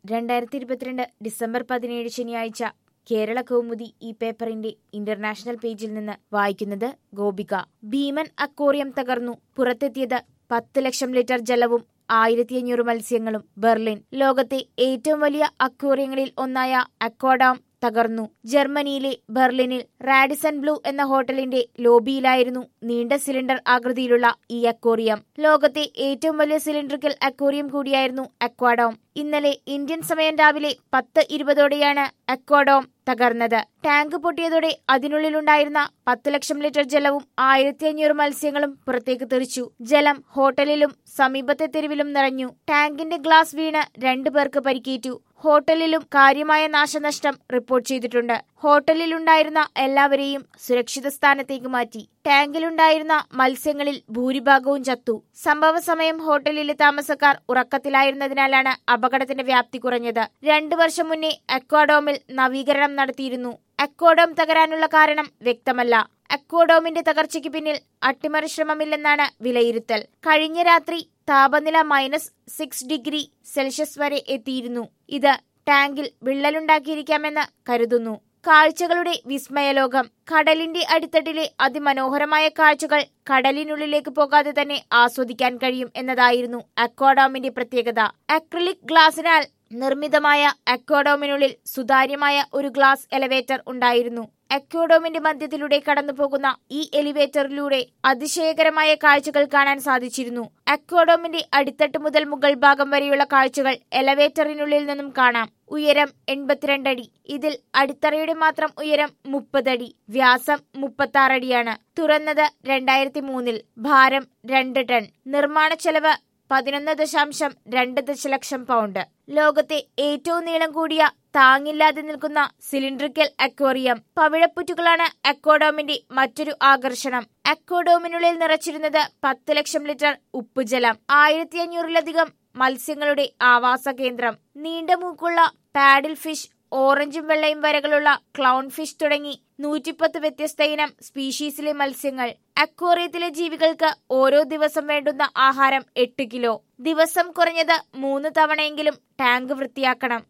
രണ്ടായിരത്തി ഇരുപത്തിരണ്ട് ഡിസംബർ പതിനേഴ് ശനിയാഴ്ച കേരള കൗമുദി ഈ പേപ്പറിന്റെ ഇന്റർനാഷണൽ പേജിൽ നിന്ന് വായിക്കുന്നത് ഗോപിക ഭീമൻ അക്വേറിയം തകർന്നു പുറത്തെത്തിയത് പത്ത് ലക്ഷം ലിറ്റർ ജലവും ആയിരത്തി അഞ്ഞൂറ് മത്സ്യങ്ങളും ബെർലിൻ ലോകത്തെ ഏറ്റവും വലിയ അക്വേറിയങ്ങളിൽ ഒന്നായ അക്വാഡാം തകർന്നു ജർമ്മനിയിലെ ബെർലിനിൽ റാഡിസൺ ബ്ലൂ എന്ന ഹോട്ടലിന്റെ ലോബിയിലായിരുന്നു നീണ്ട സിലിണ്ടർ ആകൃതിയിലുള്ള ഈ അക്വേറിയം ലോകത്തെ ഏറ്റവും വലിയ സിലിണ്ടറിക്കൽ അക്വേറിയം കൂടിയായിരുന്നു അക്വാഡോം ഇന്നലെ ഇന്ത്യൻ സമയം രാവിലെ പത്ത് ഇരുപതോടെയാണ് അക്വാഡോം തകർന്നത് ടാങ്ക് പൊട്ടിയതോടെ അതിനുള്ളിലുണ്ടായിരുന്ന പത്ത് ലക്ഷം ലിറ്റർ ജലവും ആയിരത്തി അഞ്ഞൂറ് മത്സ്യങ്ങളും പുറത്തേക്ക് തെറിച്ചു ജലം ഹോട്ടലിലും സമീപത്തെ തെരുവിലും നിറഞ്ഞു ടാങ്കിന്റെ ഗ്ലാസ് വീണ് രണ്ടു പേർക്ക് പരിക്കേറ്റു ഹോട്ടലിലും കാര്യമായ നാശനഷ്ടം റിപ്പോർട്ട് ചെയ്തിട്ടുണ്ട് ഹോട്ടലിലുണ്ടായിരുന്ന എല്ലാവരെയും സുരക്ഷിത സ്ഥാനത്തേക്ക് മാറ്റി ടാങ്കിലുണ്ടായിരുന്ന മത്സ്യങ്ങളിൽ ഭൂരിഭാഗവും ചത്തു സംഭവ സമയം ഹോട്ടലിലെ താമസക്കാർ ഉറക്കത്തിലായിരുന്നതിനാലാണ് അപകടത്തിന്റെ വ്യാപ്തി കുറഞ്ഞത് രണ്ടു വർഷം മുന്നേ അക്വാഡോമിൽ നവീകരണം നടത്തിയിരുന്നു അക്വാഡോം തകരാനുള്ള കാരണം വ്യക്തമല്ല അക്വാഡോമിന്റെ തകർച്ചയ്ക്ക് പിന്നിൽ അട്ടിമറി ശ്രമമില്ലെന്നാണ് വിലയിരുത്തൽ കഴിഞ്ഞ രാത്രി താപനില മൈനസ് സിക്സ് ഡിഗ്രി സെൽഷ്യസ് വരെ എത്തിയിരുന്നു ഇത് ടാങ്കിൽ വിള്ളലുണ്ടാക്കിയിരിക്കാമെന്ന് കരുതുന്നു കാഴ്ചകളുടെ വിസ്മയലോകം കടലിന്റെ അടിത്തട്ടിലെ അതിമനോഹരമായ കാഴ്ചകൾ കടലിനുള്ളിലേക്ക് പോകാതെ തന്നെ ആസ്വദിക്കാൻ കഴിയും എന്നതായിരുന്നു അക്വാഡോമിന്റെ പ്രത്യേകത അക്രിലിക് ഗ്ലാസിനാൽ നിർമ്മിതമായ അക്വാഡോമിനുള്ളിൽ സുതാര്യമായ ഒരു ഗ്ലാസ് എലവേറ്റർ ഉണ്ടായിരുന്നു അക്വാഡോമിന്റെ മധ്യത്തിലൂടെ കടന്നുപോകുന്ന ഈ എലിവേറ്ററിലൂടെ അതിശയകരമായ കാഴ്ചകൾ കാണാൻ സാധിച്ചിരുന്നു അക്വാഡോമിന്റെ അടിത്തട്ട് മുതൽ മുകൾ ഭാഗം വരെയുള്ള കാഴ്ചകൾ എലവേറ്ററിനുള്ളിൽ നിന്നും കാണാം ഉയരം എൺപത്തിരണ്ട് അടി ഇതിൽ അടിത്തറയുടെ മാത്രം ഉയരം മുപ്പതടി വ്യാസം മുപ്പത്തി അടിയാണ് തുറന്നത് രണ്ടായിരത്തി മൂന്നിൽ ഭാരം രണ്ട് ടൺ നിർമ്മാണ ചെലവ് പതിനൊന്ന് ദശാംശം രണ്ട് ദശലക്ഷം പൗണ്ട് ലോകത്തെ ഏറ്റവും നീളം കൂടിയ താങ്ങില്ലാതെ നിൽക്കുന്ന സിലിണ്ടറിക്കൽ അക്വേറിയം പവിഴപ്പുറ്റുകളാണ് അക്വാഡോമിന്റെ മറ്റൊരു ആകർഷണം അക്വാഡോമിനുള്ളിൽ നിറച്ചിരുന്നത് പത്ത് ലക്ഷം ലിറ്റർ ഉപ്പുജലം ആയിരത്തി അഞ്ഞൂറിലധികം മത്സ്യങ്ങളുടെ ആവാസ കേന്ദ്രം നീണ്ട മൂക്കുള്ള പാഡിൽ ഫിഷ് ഓറഞ്ചും വെള്ളയും വരകളുള്ള ക്ലൗൺ ഫിഷ് തുടങ്ങി നൂറ്റിപ്പത്ത് വ്യത്യസ്ത ഇനം സ്പീഷീസിലെ മത്സ്യങ്ങൾ അക്വേറിയത്തിലെ ജീവികൾക്ക് ഓരോ ദിവസം വേണ്ടുന്ന ആഹാരം എട്ട് കിലോ ദിവസം കുറഞ്ഞത് മൂന്ന് തവണയെങ്കിലും ടാങ്ക് വൃത്തിയാക്കണം